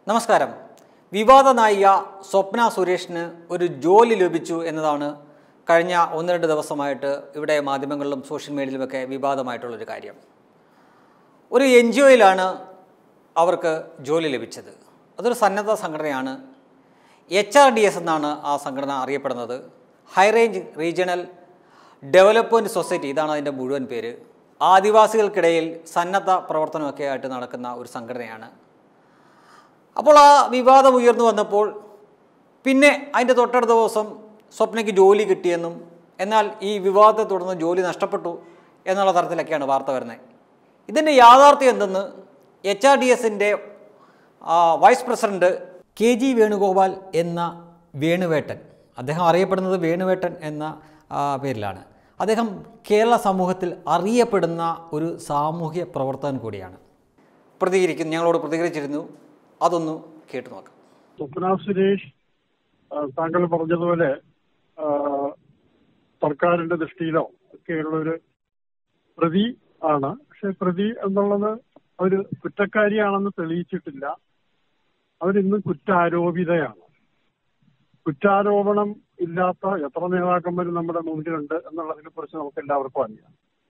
നമസ്കാരം വിവാദ നായിക സ്വപ്ന സുരേഷിന് ഒരു ജോലി ലഭിച്ചു എന്നതാണ് കഴിഞ്ഞ ഒന്ന് രണ്ട് ദിവസമായിട്ട് ഇവിടെ മാധ്യമങ്ങളിലും സോഷ്യൽ മീഡിയയിലുമൊക്കെ വിവാദമായിട്ടുള്ളൊരു കാര്യം ഒരു എൻ ജി ഒയിലാണ് അവർക്ക് ജോലി ലഭിച്ചത് അതൊരു സന്നദ്ധ സംഘടനയാണ് എച്ച് ആർ ഡി എസ് എന്നാണ് ആ സംഘടന അറിയപ്പെടുന്നത് ഹൈറേഞ്ച് റീജിയണൽ ഡെവലപ്മെൻറ്റ് സൊസൈറ്റി ഇതാണ് അതിൻ്റെ മുഴുവൻ പേര് ആദിവാസികൾക്കിടയിൽ സന്നദ്ധ പ്രവർത്തനമൊക്കെ ആയിട്ട് നടക്കുന്ന ഒരു സംഘടനയാണ് അപ്പോൾ ആ വിവാദം ഉയർന്നു വന്നപ്പോൾ പിന്നെ അതിൻ്റെ തൊട്ടടുത്ത ദിവസം സ്വപ്നയ്ക്ക് ജോലി കിട്ടിയെന്നും എന്നാൽ ഈ വിവാദത്തെ തുടർന്ന് ജോലി നഷ്ടപ്പെട്ടു എന്നുള്ള തരത്തിലൊക്കെയാണ് വാർത്ത വരുന്നത് ഇതിൻ്റെ യാഥാർത്ഥ്യം എന്തെന്ന് എച്ച് ആർ ഡി എസിൻ്റെ vice president K G Venugopal എന്ന വേണുവേട്ടൻ അദ്ദേഹം അറിയപ്പെടുന്നത് വേണുവേട്ടൻ എന്ന ആ, പേരിലാണ് അദ്ദേഹം കേരള സമൂഹത്തിൽ അറിയപ്പെടുന്ന ഒരു സാമൂഹ്യ പ്രവർത്തകൻ കൂടിയാണ് പ്രതികരിക്കുന്നു ഞങ്ങളോട് പ്രതികരിച്ചിരുന്നു അതൊന്ന് കേട്ടു നോക്കാം സ്വപ്ന സുരേഷ് ആ, താങ്കൾ പറഞ്ഞതുപോലെ ആ, സർക്കാരിന്റെ ദൃഷ്ടിയിലോ ഒക്കെയുള്ള ഒരു പ്രതി ആണ് പക്ഷെ പ്രതി എന്നുള്ളത് ഒരു കുറ്റക്കാരിയാണെന്ന് തെളിയിച്ചിട്ടില്ല അവരിന്നും കുറ്റാരോപിതയാണ് കുറ്റാരോപണം ഇല്ലാത്ത എത്ര നേതാക്കന്മാർ നമ്മുടെ മുമ്പിലുണ്ട് എന്നുള്ളതിനെ കുറിച്ച് നമുക്ക് എല്ലാവർക്കും അറിയാം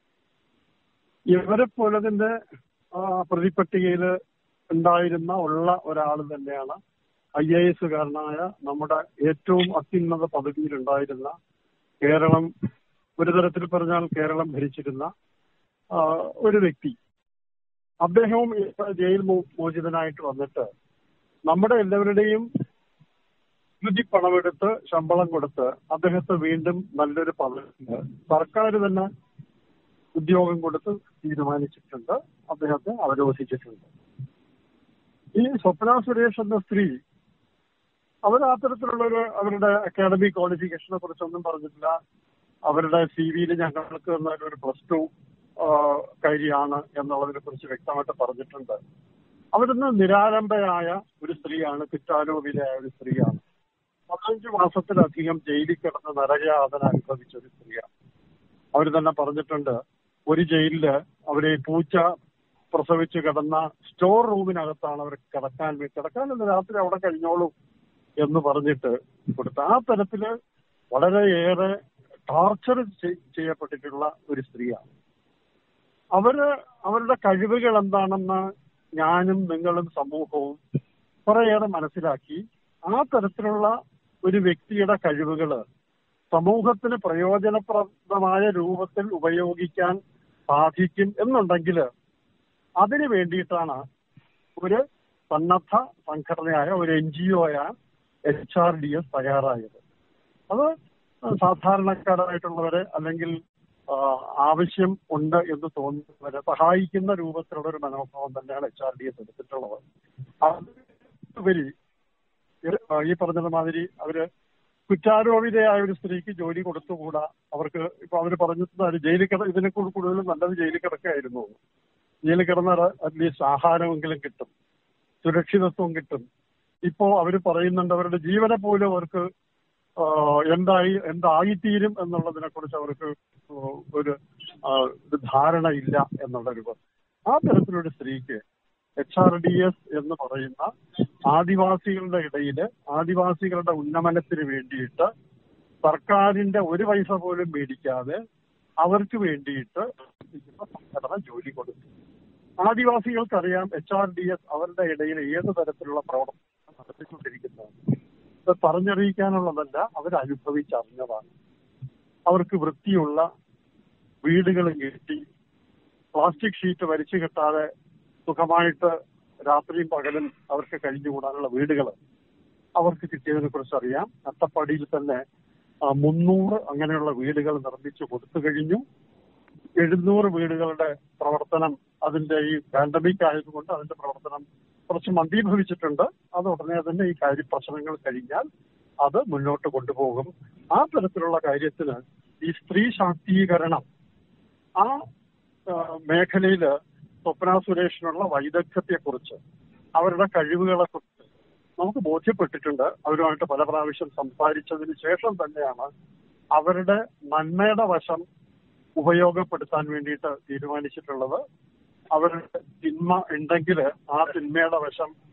ഇവരെ പോലെ തന്നെ ആ, പ്രതിപട്ടികയിൽ ഉണ്ടായിരുന്ന ഉള്ള ഒരാൾ തന്നെയാണ് ഐ എ എസുകാരനായ നമ്മുടെ ഏറ്റവും അത്യുന്നത പദവിയിലുണ്ടായിരുന്ന കേരളം ഒരു തരത്തിൽ പറഞ്ഞാൽ കേരളം ഭരിച്ചിരുന്ന ആ, ഒരു വ്യക്തി അദ്ദേഹവും ഇപ്പൊ ജയിൽ മോ- മോചിതനായിട്ട് വന്നിട്ട് നമ്മുടെ എല്ലാവരുടെയും നിധി പണമെടുത്ത് ശമ്പളം കൊടുത്ത് അദ്ദേഹത്തെ വീണ്ടും നല്ലൊരു പദവിയിൽ സർക്കാർ തന്നെ ഉദ്യോഗം കൊടുത്ത് തീരുമാനിച്ചിട്ടുണ്ട് അദ്ദേഹത്തെ അവരോധിച്ചിട്ടുണ്ട് ഈ സ്വപ്ന സുരേഷ് എന്ന സ്ത്രീ അവർ അത്തരത്തിലുള്ള ഒരു അവരുടെ അക്കാഡമിക് ക്വാളിഫിക്കേഷനെ കുറിച്ചൊന്നും പറഞ്ഞിട്ടില്ല അവരുടെ സി വിയിൽ ഞങ്ങൾക്ക് തന്ന ഒരു പ്ലസ് ടു കാര്യമാണ് എന്നുള്ളതിനെ കുറിച്ച് വ്യക്തമായിട്ട് പറഞ്ഞിട്ടുണ്ട് അവരിന്ന് നിരാലംബയായ ഒരു സ്ത്രീയാണ് കുറ്റാരോപിതയായ ഒരു സ്ത്രീയാണ് പതിനഞ്ച് മാസത്തിലധികം ജയിലിൽ കിടന്ന് നരകയാതന അനുഭവിച്ച ഒരു സ്ത്രീയാണ് അവർ തന്നെ പറഞ്ഞിട്ടുണ്ട് ഒരു ജയിലില് അവരെ പൂച്ച പ്രസവിച്ച് കിടന്ന സ്റ്റോർ റൂമിനകത്താണ് അവർ കിടക്കാൻ വേ- കിടക്കാനല്ല രാത്രി അവിടെ കഴിഞ്ഞോളൂ എന്ന് പറഞ്ഞിട്ട് കൊടുത്ത ആ തരത്തില് വളരെയേറെ ടോർച്ചർ ചെയ്യപ്പെട്ടിട്ടുള്ള ഒരു സ്ത്രീയാണ് അവര് അവരുടെ കഴിവുകൾ എന്താണെന്ന് ഞാനും നിങ്ങളും സമൂഹവും കുറേയേറെ മനസ്സിലാക്കി ആ തരത്തിലുള്ള ഒരു വ്യക്തിയുടെ കഴിവുകള് സമൂഹത്തിന് പ്രയോജനപ്രദമായ രൂപത്തിൽ ഉപയോഗിക്കാൻ സാധിക്കും എന്നുണ്ടെങ്കിൽ അതിന് വേണ്ടിയിട്ടാണ് ഒരു സന്നദ്ധ സംഘടനയായ ഒരു എൻ ജി ഒ ആയ എച്ച് ആർ ഡി എസ് തയ്യാറായത് അത് സാധാരണക്കാരായിട്ടുള്ളവരെ അല്ലെങ്കിൽ ആ, ആവശ്യം ഉണ്ട് എന്ന് തോന്നുന്നവരെ സഹായിക്കുന്ന രൂപത്തിലുള്ള ഒരു മനോഭാവം തന്നെയാണ് എച്ച് ആർ ഡി എസ് എടുത്തിട്ടുള്ളത് അതുപരി ഈ പറഞ്ഞത് മാതിരി അവര് കുറ്റാരോപിതയായ ഒരു സ്ത്രീക്ക് ജോലി കൊടുത്തുകൂടാ അവർക്ക് ഇപ്പൊ അവര് പറഞ്ഞിട്ടുണ്ടായിരുന്നു ജയിലിൽ കിട ഇതിനെക്കുറിച്ച് കൂടുതലും നല്ലത് ജയിലിൽ കിടക്കുകയായിരുന്നു ജയിലിൽ കിടന്നാൽ അറ്റ്ലീസ്റ്റ് ആഹാരമെങ്കിലും കിട്ടും സുരക്ഷിതത്വം കിട്ടും ഇപ്പോ അവര് പറയുന്നുണ്ട് അവരുടെ ജീവനെ പോലും അവർക്ക് ആ, എന്തായി എന്തായിത്തീരും എന്നുള്ളതിനെ കുറിച്ച് അവർക്ക് ഒരു ആ, ഒരു ധാരണ ഇല്ല എന്നുള്ളൊരു ആ തരത്തിലൊരു സ്ത്രീക്ക് എച്ച് ആർ ഡി എസ് എന്ന് പറയുന്ന ആദിവാസികളുടെ ഇടയിൽ ആദിവാസികളുടെ ഉന്നമനത്തിന് വേണ്ടിയിട്ട് സർക്കാരിന്റെ ഒരു പൈസ പോലും മേടിക്കാതെ അവർക്ക് വേണ്ടിയിട്ട് പ്രവർത്തിക്കുന്ന സംഘടന ജോലി കൊടുത്തു ആദിവാസികൾക്കറിയാം എച്ച് ആർ ഡി എസ് അവരുടെ ഇടയിൽ ഏത് തരത്തിലുള്ള പ്രവർത്തനം നടത്തിക്കൊണ്ടിരിക്കുന്നത് ഇത് പറഞ്ഞറിയിക്കാനുള്ളതല്ല അവരനുഭവിച്ചറിഞ്ഞതാണ് അവർക്ക് വൃത്തിയുള്ള വീടുകൾ കിട്ടി പ്ലാസ്റ്റിക് ഷീറ്റ് വലിച്ചു കെട്ടാതെ സുഖമായിട്ട് രാത്രിയും പകലും അവർക്ക് കഴിഞ്ഞുകൂടാനുള്ള വീടുകൾ അവർക്ക് കിട്ടിയതിനെ കുറിച്ച് അറിയാം അട്ടപ്പാടിയിൽ തന്നെ ആ, മുന്നൂറ് അങ്ങനെയുള്ള വീടുകൾ നിർമ്മിച്ചു കൊടുത്തു കഴിഞ്ഞു എഴുന്നൂറ് വീടുകളുടെ പ്രവർത്തനം അതിന്റെ ഈ പാൻഡമിക് ആയതുകൊണ്ട് അതിന്റെ പ്രവർത്തനം കുറച്ച് മന്ദീഭവിച്ചിട്ടുണ്ട് അത് ഉടനെ തന്നെ ഈ കാര്യ പ്രശ്നങ്ങൾ കഴിഞ്ഞാൽ അത് മുന്നോട്ട് കൊണ്ടുപോകും ആ തരത്തിലുള്ള കാര്യത്തിന് ഈ സ്ത്രീ ശാക്തീകരണം ആ ആ, മേഖലയില് സ്വപ്ന സുരേഷിനുള്ള വൈദഗ്ധ്യത്തെക്കുറിച്ച് അവരുടെ കഴിവുകളെ കുറിച്ച് നമുക്ക് ബോധ്യപ്പെട്ടിട്ടുണ്ട് അവരുമായിട്ട് പല പ്രാവശ്യം സംസാരിച്ചതിന് ശേഷം തന്നെയാണ് അവരുടെ നന്മയുടെ വശം ഉപയോഗപ്പെടുത്താൻ വേണ്ടിയിട്ട് തീരുമാനിച്ചിട്ടുള്ളത് അവരുടെ തിന്മ ഉണ്ടെങ്കിൽ ആ തിന്മയുടെ വശം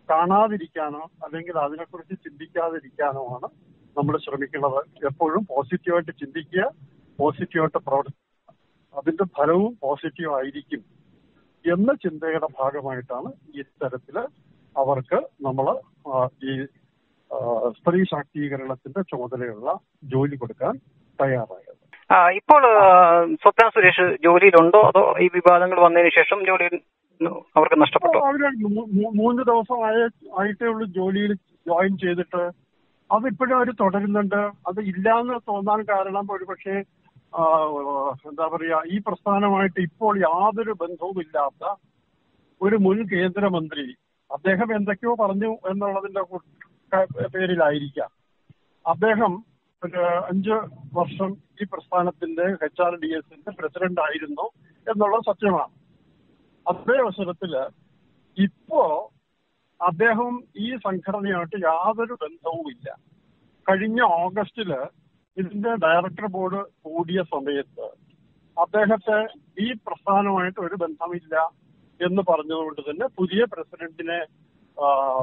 കാണാതിരിക്കാനോ അല്ലെങ്കിൽ അതിനെക്കുറിച്ച് ചിന്തിക്കാതിരിക്കാനോ ആണ് നമ്മൾ ശ്രമിക്കുന്നത് എപ്പോഴും പോസിറ്റീവായിട്ട് ചിന്തിക്കുക പോസിറ്റീവായിട്ട് പ്രവർത്തിക്കുക അതിന്റെ ഫലവും പോസിറ്റീവ് ആയിരിക്കും എന്ന ചിന്തയുടെ ഭാഗമായിട്ടാണ് ഈ തരത്തില് അവർക്ക് നമ്മൾ ഈ ആ, സ്ത്രീ ശാക്തീകരണത്തിന്റെ ചുമതലയുള്ള ജോലി കൊടുക്കാൻ തയ്യാറായത് ആ, ഇപ്പോൾ ആ, സ്വപ്ന സുരേഷ് ജോലിയിലുണ്ടോ അതോ ഈ വിവാദങ്ങൾ വന്നതിന് ശേഷം ജോലി അവർക്ക് നഷ്ടപ്പെട്ടോ അവര് മൂ- മൂ- മൂന്ന് ദിവസം ആയ ആയിട്ടേ ഉള്ളൂ ജോലിയിൽ ജോയിൻ ചെയ്തിട്ട് അതിപ്പോഴും അവർ തുടരുന്നുണ്ട് അത് ഇല്ലാന്ന് തോന്നാൻ കാരണം ഒരുപക്ഷെ ആ, എന്താ പറയാ ഈ പ്രസ്ഥാനമായിട്ട് ഇപ്പോൾ യാതൊരു ബന്ധവുമില്ലാത്ത ഒരു മുൻ കേന്ദ്രമന്ത്രി അദ്ദേഹം എന്തൊക്കെയോ പറഞ്ഞു എന്നുള്ളതിന്റെ കു- ക- പേരിലായിരിക്കാം അദ്ദേഹം ഒരു അഞ്ച് വർഷം ഈ പ്രസ്ഥാനത്തിന്റെ എച്ച് ആർ ഡി എസിന്റെ പ്രസിഡന്റ് ആയിരുന്നു എന്നുള്ളത് സത്യമാണ് അതേ അവസരത്തില് ഇപ്പോ അദ്ദേഹം ഈ സംഘടനയായിട്ട് യാതൊരു ബന്ധവുമില്ല കഴിഞ്ഞ ഓഗസ്റ്റില് ഇതിന്റെ ഡയറക്ടർ ബോർഡ് കൂടിയ സമയത്ത് അദ്ദേഹത്തെ ഈ പ്രസ്ഥാനമായിട്ട് ഒരു ബന്ധമില്ല എന്ന് പറഞ്ഞതുകൊണ്ട് തന്നെ പുതിയ പ്രസിഡന്റിനെ ആ,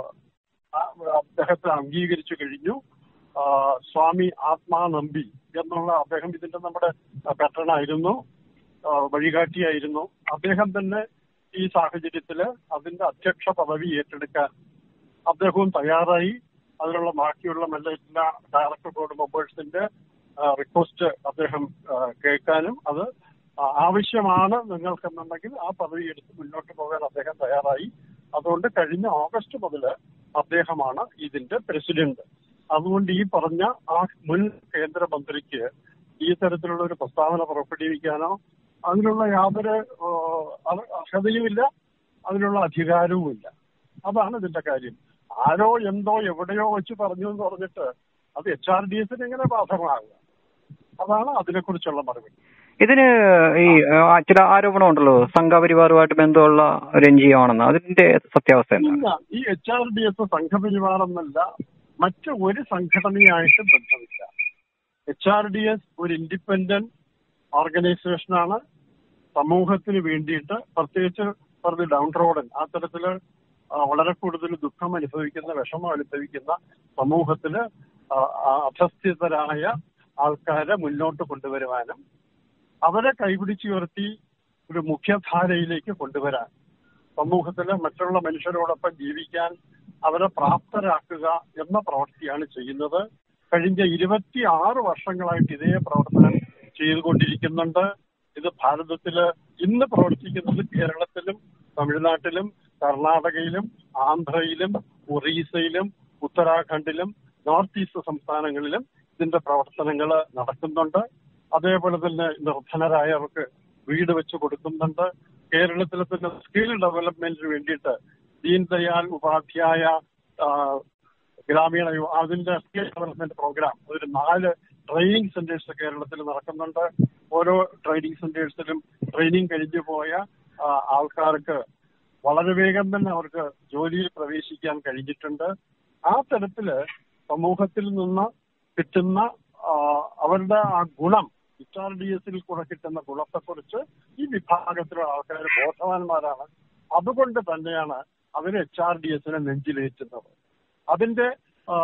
ആ, അദ്ദേഹത്തെ അംഗീകരിച്ചു കഴിഞ്ഞു ആ, സ്വാമി ആത്മാ നമ്പി എന്നുള്ള അദ്ദേഹം ഇതിന്റെ നമ്മുടെ പെട്ടണായിരുന്നു വഴികാട്ടിയായിരുന്നു അദ്ദേഹം തന്നെ ഈ സാഹചര്യത്തില് അതിന്റെ അധ്യക്ഷ പദവി ഏറ്റെടുക്കാൻ അദ്ദേഹവും തയ്യാറായി അതിനുള്ള ബാക്കിയുള്ള മെല്ലെ എല്ലാ ഡയറക്ടർ ബോർഡ് മെമ്പേഴ്സിന്റെ റിക്വസ്റ്റ് അദ്ദേഹം ആ, കേൾക്കാനും അത് ആ, ആവശ്യമാണ് നിങ്ങൾക്കെന്നുണ്ടെങ്കിൽ ആ പദവി എടുത്ത് മുന്നോട്ട് പോകാൻ അദ്ദേഹം തയ്യാറായി അതുകൊണ്ട് കഴിഞ്ഞ ഓഗസ്റ്റ് മുതൽ അദ്ദേഹമാണ് ഇതിന്റെ പ്രസിഡന്റ് അതുകൊണ്ട് ഈ പറഞ്ഞ ആ മുൻ കേന്ദ്രമന്ത്രിക്ക് ഈ തരത്തിലുള്ള ഒരു പ്രസ്താവന പുറപ്പെടുവിക്കാനോ അതിനുള്ള യാതൊരു ആ, അർ- അർഹതയുമില്ല അതിനുള്ള അധികാരവുമില്ല അതാണ് ഇതിന്റെ കാര്യം ആരോ എന്തോ എവിടെയോ വെച്ച് പറഞ്ഞു എന്ന് പറഞ്ഞിട്ട് അത് എച്ച് ആർ ഡി എസിന് എങ്ങനെ ബാധകമാകുക അതാണ് അതിനെക്കുറിച്ചുള്ള മറുപടി ഇതിന് ഈ ആ, ചില ആരോപണമുണ്ടല്ലോ സംഘപരിവാറുമായിട്ട് ബന്ധമുള്ള ഒരു എൻ ജി ഒ ആണെന്ന് അതിന്റെ സത്യാവസ്ഥ എന്താണ് ഇല്ല ഈ H R D S Sangh Parivar എന്നല്ല മറ്റ് ഒരു സംഘടനയായിട്ട് ബന്ധമില്ല എച്ച് ആർ ഡി എസ് ഒരു ഇൻഡിപെൻഡന്റ് ഓർഗനൈസേഷനാണ് സമൂഹത്തിന് വേണ്ടിയിട്ട് പ്രത്യേകിച്ച് പറഞ്ഞ് ഡൗൺ റോഡൻ ആ തരത്തില് ആ, വളരെ കൂടുതൽ ദുഃഖം അനുഭവിക്കുന്ന വിഷമം അനുഭവിക്കുന്ന സമൂഹത്തില് ആ, ആ, അധസ്ഥിതരായ ആൾക്കാരെ മുന്നോട്ട് കൊണ്ടുവരുവാനും അവരെ കൈപിടിച്ചുയർത്തി ഒരു മുഖ്യധാരയിലേക്ക് കൊണ്ടുവരാൻ സമൂഹത്തിലെ മറ്റുള്ള മനുഷ്യരോടൊപ്പം ജീവിക്കാൻ അവരെ പ്രാപ്തരാക്കുക എന്ന പ്രവൃത്തിയാണ് ചെയ്യുന്നത് കഴിഞ്ഞ ഇരുപത്തി ആറ് വർഷങ്ങളായിട്ട് ഇതേ പ്രവർത്തനം ചെയ്തുകൊണ്ടിരിക്കുന്നുണ്ട് ഇത് ഭാരതത്തില് ഇന്ന് പ്രവർത്തിക്കുന്നത് കേരളത്തിലും തമിഴ്നാട്ടിലും കർണാടകയിലും ആന്ധ്രയിലും ഒറീസയിലും ഉത്തരാഖണ്ഡിലും നോർത്ത് ഈസ്റ്റ് സംസ്ഥാനങ്ങളിലും ഇതിന്റെ പ്രവർത്തനങ്ങൾ നടക്കുന്നുണ്ട് അതേപോലെ തന്നെ നിർധനരായവർക്ക് വീട് വെച്ച് കൊടുക്കുന്നുണ്ട് കേരളത്തിലെ തന്നെ സ്കിൽ ഡെവലപ്മെന്റിന് വേണ്ടിയിട്ട് ദീൻ ദയാൽ ഉപാധ്യായ ആ, ഗ്രാമീണ യു- അതിന്റെ സ്കിൽ ഡെവലപ്മെന്റ് പ്രോഗ്രാം ഒരു നാല് ട്രെയിനിങ് സെന്റേഴ്സ് കേരളത്തിൽ നടക്കുന്നുണ്ട് ഓരോ ട്രെയിനിങ് സെന്റേഴ്സിലും ട്രെയിനിങ് കഴിഞ്ഞു പോയ ആ, ആൾക്കാർക്ക് വളരെ വേഗം തന്നെ അവർക്ക് ജോലിയിൽ പ്രവേശിക്കാൻ കഴിഞ്ഞിട്ടുണ്ട് ആ തരത്തില് സമൂഹത്തിൽ നിന്ന് കിട്ടുന്ന ആ, അവരുടെ ആ ഗുണം എച്ച് ആർ ഡി എസിൽ കൂടെ കിട്ടുന്ന ഗുണത്തെക്കുറിച്ച് ഈ വിഭാഗത്തിലുള്ള ആൾക്കാർ ബോധവാന്മാരാണ് അതുകൊണ്ട് തന്നെയാണ് അവർ എച്ച് ആർ ഡി എസിനെ നെഞ്ചിലേറ്റുന്നത് അതിന്റെ ആ,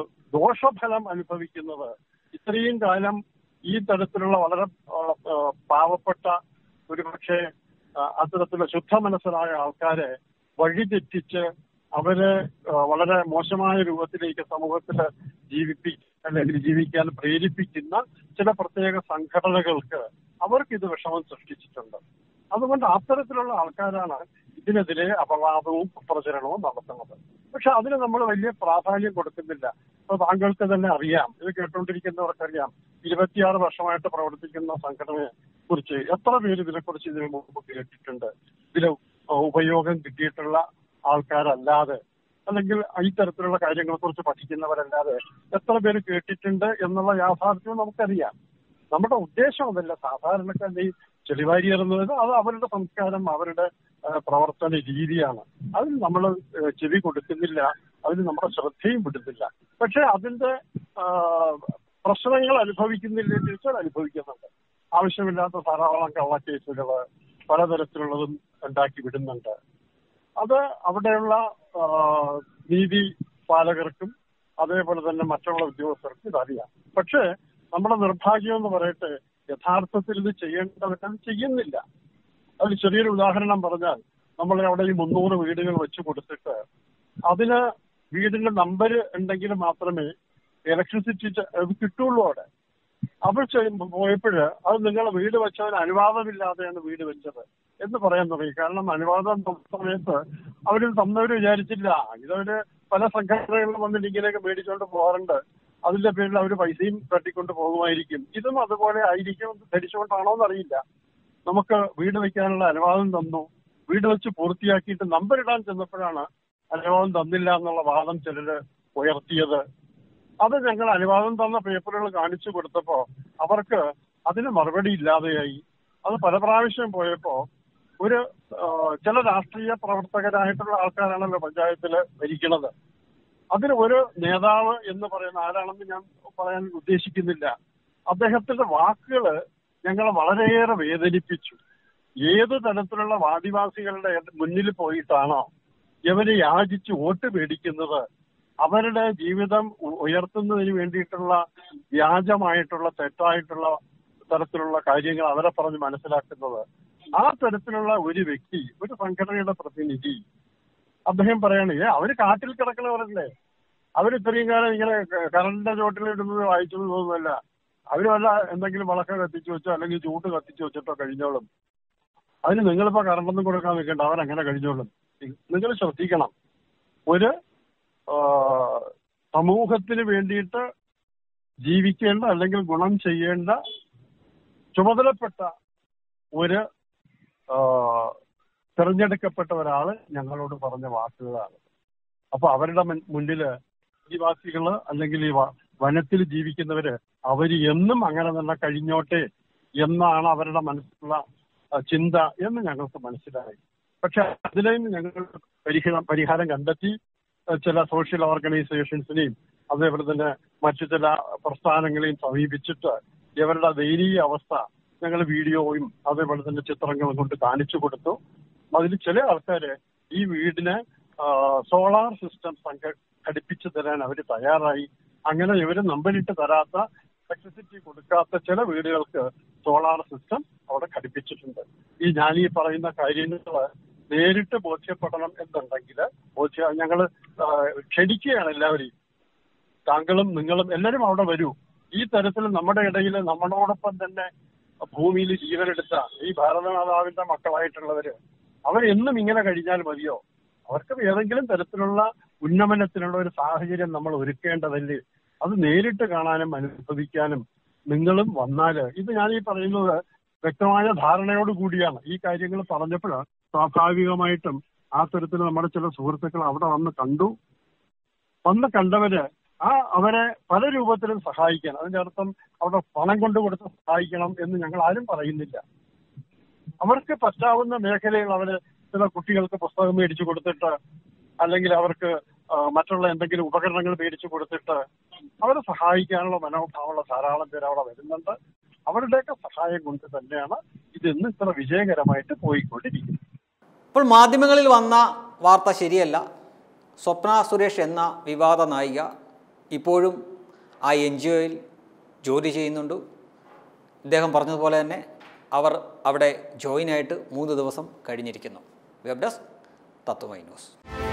ദോഷഫലം അനുഭവിക്കുന്നത് ഇത്രയും കാലം ഈ തരത്തിലുള്ള വളരെ ആ, ആ, പാവപ്പെട്ട ഒരുപക്ഷെ ആ, അത്തരത്തിലുള്ള ശുദ്ധ മനസ്സരായ ആൾക്കാരെ വഴിതെറ്റിച്ച് അവരെ ആ, വളരെ മോശമായ രൂപത്തിലേക്ക് സമൂഹത്തിൽ ജീവിപ്പി അല്ലെങ്കിൽ ജീവിക്കാൻ പ്രേരിപ്പിക്കുന്ന ചില പ്രത്യേക സംഘടനകൾക്ക് അവർക്ക് ഇത് വിഷമം സൃഷ്ടിച്ചിട്ടുണ്ട് അതുകൊണ്ട് അത്തരത്തിലുള്ള ആൾക്കാരാണ് ഇതിനെതിരെ അപവാദവും പ്രചരണവും നടത്തുന്നത് പക്ഷെ അതിന് നമ്മൾ വലിയ പ്രാധാന്യം കൊടുക്കുന്നില്ല ഇപ്പൊ താങ്കൾക്ക് തന്നെ അറിയാം ഇത് കേട്ടുകൊണ്ടിരിക്കുന്നവർക്കറിയാം ഇരുപത്തിയാറ് വർഷമായിട്ട് പ്രവർത്തിക്കുന്ന സംഘടനയെ കുറിച്ച് എത്ര പേര് ഇതിനെക്കുറിച്ച് ഇതിനു മുമ്പ് കേട്ടിട്ടുണ്ട് ഇതിൽ ഉപയോഗം കിട്ടിയിട്ടുള്ള ആൾക്കാരല്ലാതെ അല്ലെങ്കിൽ ഈ തരത്തിലുള്ള കാര്യങ്ങളെ കുറിച്ച് പഠിക്കുന്നവരല്ലാതെ എത്ര പേര് കേട്ടിട്ടുണ്ട് എന്നുള്ള യാഥാർത്ഥ്യം നമുക്കറിയാം നമ്മുടെ ഉദ്ദേശം അതല്ല സാധാരണക്കാരുടെ ഈ ചെളിവാരി എറുന്നത് അത് അവരുടെ സംസ്കാരം അവരുടെ ആ, പ്രവർത്തന രീതിയാണ് അതിൽ നമ്മൾ ചെവി കൊടുക്കുന്നില്ല അതിന് നമ്മുടെ ശ്രദ്ധയും വിടുന്നില്ല പക്ഷെ അതിന്റെ ആ, പ്രശ്നങ്ങൾ അനുഭവിക്കുന്നില്ല എന്ന് ചോദിച്ചാൽ അനുഭവിക്കുന്നുണ്ട് ആവശ്യമില്ലാത്ത ധാരാളം കള്ളക്കേസുകൾ പലതരത്തിലുള്ളതും ഉണ്ടാക്കി വിടുന്നുണ്ട് അത് അവിടെയുള്ള ആ, നീതി പാലകർക്കും അതേപോലെ തന്നെ മറ്റുള്ള ഉദ്യോഗസ്ഥർക്കും ഇതറിയാം പക്ഷേ നമ്മുടെ നിർഭാഗ്യം എന്ന് പറയട്ടെ യഥാർത്ഥത്തിൽ ഇത് ചെയ്യേണ്ടവർക്ക് അത് ചെയ്യുന്നില്ല അതിൽ ചെറിയൊരു ഉദാഹരണം പറഞ്ഞാൽ നമ്മൾ അവിടെ ഈ മുന്നൂറ് വീടുകൾ വെച്ച് കൊടുത്തിട്ട് അതിന് വീടിന്റെ നമ്പർ ഉണ്ടെങ്കിൽ മാത്രമേ ഇലക്ട്രിസിറ്റി അത് കിട്ടുള്ളൂ അവിടെ അവർ ചെയ്യുമ്പോൾ പോയപ്പോഴ് അത് നിങ്ങളെ വീട് വെച്ചവന് അനുവാദമില്ലാതെയാണ് വീട് വെച്ചത് എന്ന് പറയാൻ തുടങ്ങി കാരണം അനുവാദം തന്ന സമയത്ത് അവര് തന്നവര് വിചാരിച്ചില്ല ഇതവര് പല സംഘടനകളിലും വന്നിട്ട് ഇങ്ങനെയൊക്കെ മേടിച്ചുകൊണ്ട് പോകാറുണ്ട് അതിന്റെ പേരിൽ അവർ പൈസയും തട്ടിക്കൊണ്ട് പോകുമായിരിക്കും ഇതും അതുപോലെ ആയിരിക്കും എന്ന് ധരിച്ചുകൊണ്ടാണോ എന്നറിയില്ല നമുക്ക് വീട് വെക്കാനുള്ള അനുവാദം തന്നു വീട് വെച്ച് പൂർത്തിയാക്കിയിട്ട് നമ്പർ ഇടാൻ ചെന്നപ്പോഴാണ് അനുവാദം തന്നില്ല എന്നുള്ള വാദം ചിലര് ഉയർത്തിയത് അത് ഞങ്ങൾ അനുവാദം തന്ന പേപ്പറുകൾ കാണിച്ചു കൊടുത്തപ്പോ അവർക്ക് അതിന് മറുപടി ഇല്ലാതെയായി അത് പല പ്രാവശ്യം പോയപ്പോ ഒരു ആ, ചില രാഷ്ട്രീയ പ്രവർത്തകരായിട്ടുള്ള ആൾക്കാരാണല്ലോ പഞ്ചായത്തില് ഭരിക്കുന്നത് അതിൽ ഒരു നേതാവ് എന്ന് പറയുന്ന ആരാണെന്ന് ഞാൻ പറയാൻ ഉദ്ദേശിക്കുന്നില്ല അദ്ദേഹത്തിന്റെ വാക്കുകള് ഞങ്ങളെ വളരെയേറെ വേദനിപ്പിച്ചു ഏത് തരത്തിലുള്ള വാദിവാസികളുടെ മുന്നിൽ പോയിട്ടാണോ ഇവര് യാചിച്ച് വോട്ട് മേടിക്കുന്നത് അവരുടെ ജീവിതം ഉ- ഉയർത്തുന്നതിന് വേണ്ടിയിട്ടുള്ള വ്യാജമായിട്ടുള്ള തെറ്റായിട്ടുള്ള തരത്തിലുള്ള കാര്യങ്ങൾ അവരെ പറഞ്ഞ് മനസ്സിലാക്കുന്നത് ആ തരത്തിലുള്ള ഒരു വ്യക്തി ഒരു സംഘടനയുടെ പ്രതിനിധി അദ്ദേഹം പറയാണ് ഏ അവര് കാട്ടിൽ കിടക്കുന്നവരല്ലേ അവർ ഇത്രയും കാലം ഇങ്ങനെ ക- കറണ്ടിന്റെ ചോട്ടിൽ ഇടുന്നത് വായിച്ചു തോന്നുന്നല്ല അവര് വല്ല എന്തെങ്കിലും വിളക്ക് കത്തിച്ചു വെച്ചോ അല്ലെങ്കിൽ ചൂട്ട് കത്തിച്ചു വെച്ചിട്ടോ കഴിഞ്ഞോളും അതിന് നിങ്ങളിപ്പോ കറണ്ടൊന്നും കൊടുക്കാൻ നിൽക്കണ്ട അവരങ്ങനെ കഴിഞ്ഞോളും നിങ്ങൾ ശ്രദ്ധിക്കണം ഒരു ആ, സമൂഹത്തിന് വേണ്ടിയിട്ട് ജീവിക്കേണ്ട അല്ലെങ്കിൽ ഗുണം ചെയ്യേണ്ട ചുമതലപ്പെട്ട ഒരു ആ, തിരഞ്ഞെടുക്കപ്പെട്ട ഒരാള് ഞങ്ങളോട് പറഞ്ഞ വാക്കുകളാണ് അപ്പൊ അവരുടെ മുൻ- മുന്നില് ആദിവാസികള് അല്ലെങ്കിൽ ഈ വ- വനത്തിൽ ജീവിക്കുന്നവര് അവര് എന്നും അങ്ങനെ തന്നെ കഴിഞ്ഞോട്ടെ എന്നാണ് അവരുടെ മനസ്സിലുള്ള ആ, ചിന്ത എന്ന് ഞങ്ങൾക്ക് മനസ്സിലായി പക്ഷെ അതിലേയും ഞങ്ങൾ പരിഹാരം പരിഹാരം കണ്ടെത്തി ആ, ചില സോഷ്യൽ ഓർഗനൈസേഷൻസിനെയും അതേപോലെ തന്നെ മറ്റു ചില പ്രസ്ഥാനങ്ങളെയും സമീപിച്ചിട്ട് ഇവരുടെ ദയനീയ അവസ്ഥ ഞങ്ങൾ വീഡിയോയും അതേപോലെ തന്നെ ചിത്രങ്ങളും കൊണ്ട് കാണിച്ചു കൊടുത്തു അതിൽ ചില ആൾക്കാര് ഈ വീടിന് സോളാർ സിസ്റ്റം സംഘ ഘടിപ്പിച്ചു തരാൻ അവർ തയ്യാറായി അങ്ങനെ ഇവര് നമ്പരിട്ട് തരാത്ത ഇലക്ട്രിസിറ്റി കൊടുക്കാത്ത ചില വീടുകൾക്ക് സോളാർ സിസ്റ്റം അവിടെ ഘടിപ്പിച്ചിട്ടുണ്ട് ഈ ഞാൻ ഈ പറയുന്ന കാര്യങ്ങൾ നേരിട്ട് ബോധ്യപ്പെടണം എന്നുണ്ടെങ്കിൽ ബോധ്യ ഞങ്ങൾ ക്ഷണിക്കുകയാണ് എല്ലാവരെയും താങ്കളും നിങ്ങളും എല്ലാവരും അവിടെ വരൂ ഈ തരത്തിൽ നമ്മുടെ ഇടയിൽ നമ്മളോടൊപ്പം തന്നെ ഭൂമിയിൽ ജീവനെടുത്ത ഈ ഭാരതമാതാവിന്റെ മക്കളായിട്ടുള്ളവര് അവരെന്നും ഇങ്ങനെ കഴിഞ്ഞാൽ മതിയോ അവർക്ക് ഏതെങ്കിലും തരത്തിലുള്ള ഉന്നമനത്തിനുള്ള ഒരു സാഹചര്യം നമ്മൾ ഒരുക്കേണ്ടതല്ലേ അത് നേരിട്ട് കാണാനും അനുഭവിക്കാനും നിങ്ങളും വന്നാല് ഇത് ഞാൻ ഈ പറയുന്നത് വ്യക്തമായ ധാരണയോട് കൂടിയാണ് ഈ കാര്യങ്ങൾ പറഞ്ഞപ്പോൾ സ്വാഭാവികമായിട്ടും ആ തരത്തിൽ നമ്മുടെ ചില സുഹൃത്തുക്കൾ അവിടെ വന്ന് കണ്ടു വന്ന് കണ്ടവര് ആ അവരെ പല രൂപത്തിലും സഹായിക്കാൻ അതിന്റെ അർത്ഥം അവിടെ പണം കൊണ്ട് കൊടുത്ത് സഹായിക്കണം എന്ന് ഞങ്ങൾ ആരും പറയുന്നില്ല അവർക്ക് പറ്റാവുന്ന മേഖലയിൽ അവര് ചില കുട്ടികൾക്ക് പുസ്തകം മേടിച്ചു കൊടുത്തിട്ട് അല്ലെങ്കിൽ അവർക്ക് ആ, മറ്റുള്ള എന്തെങ്കിലും ഉപകരണങ്ങൾ മേടിച്ചു കൊടുത്തിട്ട് അവരെ സഹായിക്കാനുള്ള മനോഭാവമുള്ള ധാരാളം പേര് അവിടെ വരുന്നുണ്ട് അവരുടെയൊക്കെ സഹായം കൊണ്ട് തന്നെയാണ് ഇത് ഇന്ന് ഇത്ര വിജയകരമായിട്ട് പോയിക്കൊണ്ടിരിക്കുന്നത് ഇപ്പോൾ മാധ്യമങ്ങളിൽ വന്ന വാർത്ത ശരിയല്ല സ്വപ്ന സുരേഷ് എന്ന വിവാദ നായിക ഇപ്പോഴും ആ എൻ ജി ഒയിൽ ജോലി ചെയ്യുന്നുണ്ട് ഇദ്ദേഹം പറഞ്ഞതുപോലെ തന്നെ അവർ അവിടെ ജോയിനായിട്ട് മൂന്ന് ദിവസം കഴിഞ്ഞിരിക്കുന്നു വെബ് ഡെസ്ക് തത്വമൈ ന്യൂസ്